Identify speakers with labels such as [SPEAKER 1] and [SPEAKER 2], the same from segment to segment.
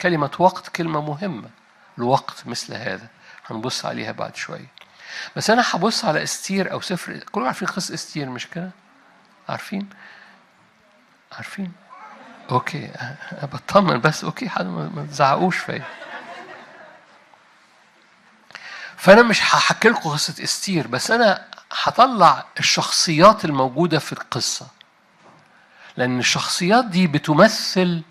[SPEAKER 1] كلمة وقت كلمة مهمة الوقت مثل هذا هنبص عليها بعد شوية بس أنا هبص على استير أو سفر كلكم عارفين قصة استير مش كده؟ عارفين؟ عارفين؟ أوكي أنا بطمن بس أوكي حد ما تزعقوش فيا فأنا مش هحكي لكم قصة استير بس أنا هطلع الشخصيات الموجودة في القصة لأن الشخصيات دي بتمثل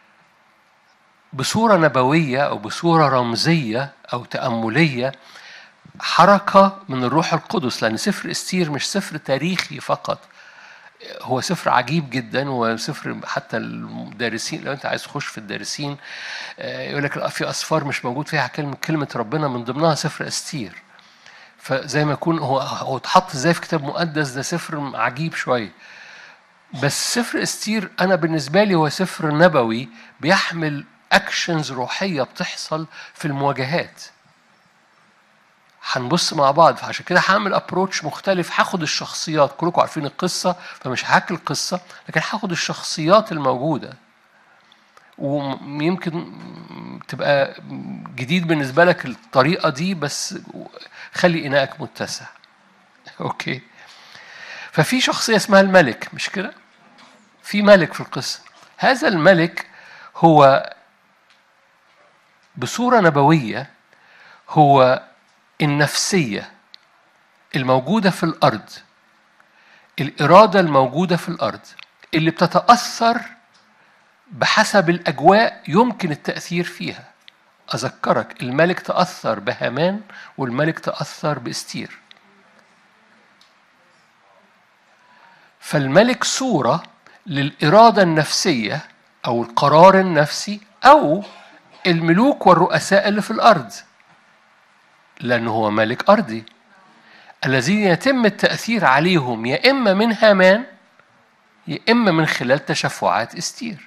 [SPEAKER 1] بصورة نبوية أو بصورة رمزية أو تأملية حركة من الروح القدس لأن سفر استير مش سفر تاريخي فقط هو سفر عجيب جدا وسفر حتى الدارسين لو انت عايز تخش في الدارسين يقول لك في اسفار مش موجود فيها كلمه كلمه ربنا من ضمنها سفر استير فزي ما يكون هو هو اتحط ازاي في كتاب مقدس ده سفر عجيب شويه بس سفر استير انا بالنسبه لي هو سفر نبوي بيحمل اكشنز روحيه بتحصل في المواجهات هنبص مع بعض فعشان كده هعمل ابروتش مختلف هاخد الشخصيات كلكم عارفين القصه فمش هحكي القصه لكن هاخد الشخصيات الموجوده ويمكن تبقى جديد بالنسبه لك الطريقه دي بس خلي اناءك متسع اوكي ففي شخصيه اسمها الملك مش كده في ملك في القصه هذا الملك هو بصوره نبويه هو النفسيه الموجوده في الارض الاراده الموجوده في الارض اللي بتتاثر بحسب الاجواء يمكن التاثير فيها اذكرك الملك تاثر بهامان والملك تاثر باستير فالملك صوره للاراده النفسيه او القرار النفسي او الملوك والرؤساء اللي في الارض لانه هو ملك ارضي الذين يتم التاثير عليهم يا اما من هامان يا اما من خلال تشفعات استير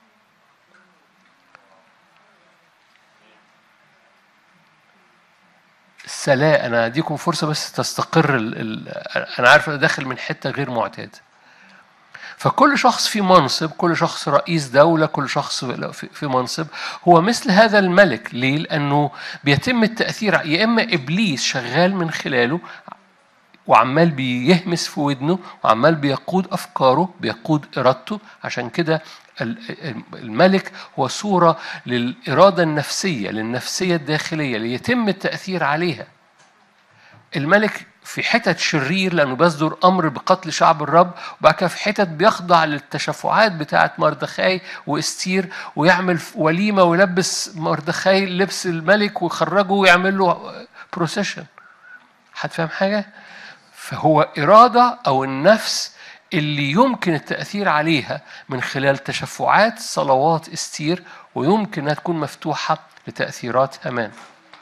[SPEAKER 1] السلاء انا اديكم فرصه بس تستقر ال ال انا عارف انا داخل من حته غير معتاده فكل شخص في منصب كل شخص رئيس دولة كل شخص في منصب هو مثل هذا الملك ليه؟ لأنه بيتم التأثير يا إما إبليس شغال من خلاله وعمال بيهمس في ودنه وعمال بيقود أفكاره بيقود إرادته عشان كده الملك هو صورة للإرادة النفسية للنفسية الداخلية ليتم التأثير عليها الملك في حتت شرير لأنه بيصدر أمر بقتل شعب الرب وبعد كده في حتت بيخضع للتشفعات بتاعة مردخاي واستير ويعمل وليمة ويلبس مردخاي لبس الملك ويخرجه ويعمل له بروسيشن حد فاهم حاجة؟ فهو إرادة أو النفس اللي يمكن التأثير عليها من خلال تشفعات صلوات استير ويمكن أنها تكون مفتوحة لتأثيرات هامان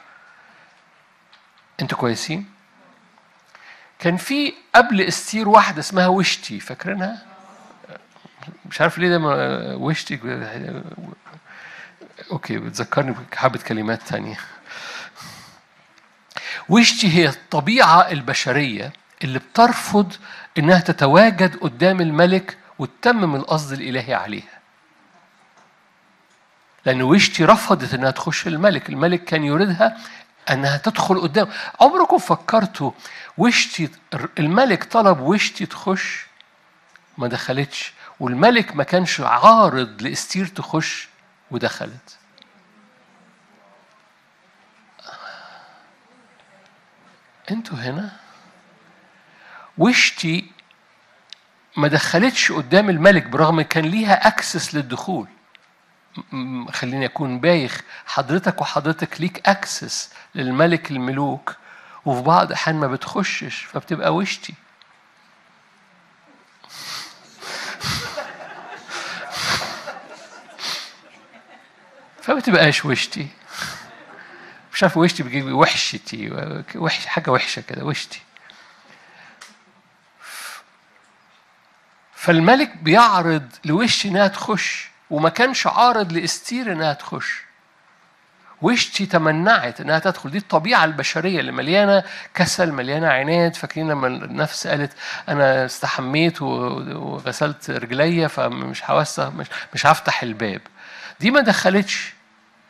[SPEAKER 1] أنتوا كويسين؟ كان في قبل استير واحدة اسمها وشتي فاكرينها؟ مش عارف ليه ده وشتي اوكي بتذكرني بحبة كلمات تانية وشتي هي الطبيعة البشرية اللي بترفض انها تتواجد قدام الملك وتتمم القصد الالهي عليها لأن وشتي رفضت إنها تخش الملك، الملك كان يريدها انها تدخل قدام عمركم فكرتوا وشتي الملك طلب وشتي تخش ما دخلتش والملك ما كانش عارض لاستير تخش ودخلت انتوا هنا وشتي ما دخلتش قدام الملك برغم كان ليها اكسس للدخول خليني اكون بايخ حضرتك وحضرتك ليك اكسس للملك الملوك وفي بعض الاحيان ما بتخشش فبتبقى وشتي فما تبقاش وشتي مش عارف وشتي بيجيب وحشتي وحش حاجه وحشه كده وشتي فالملك بيعرض لوشتي انها تخش وما كانش عارض لاستير انها تخش وشتي تمنعت انها تدخل دي الطبيعه البشريه اللي مليانه كسل مليانه عناد فاكرين لما النفس قالت انا استحميت وغسلت رجليا فمش هوسع مش مش هفتح الباب دي ما دخلتش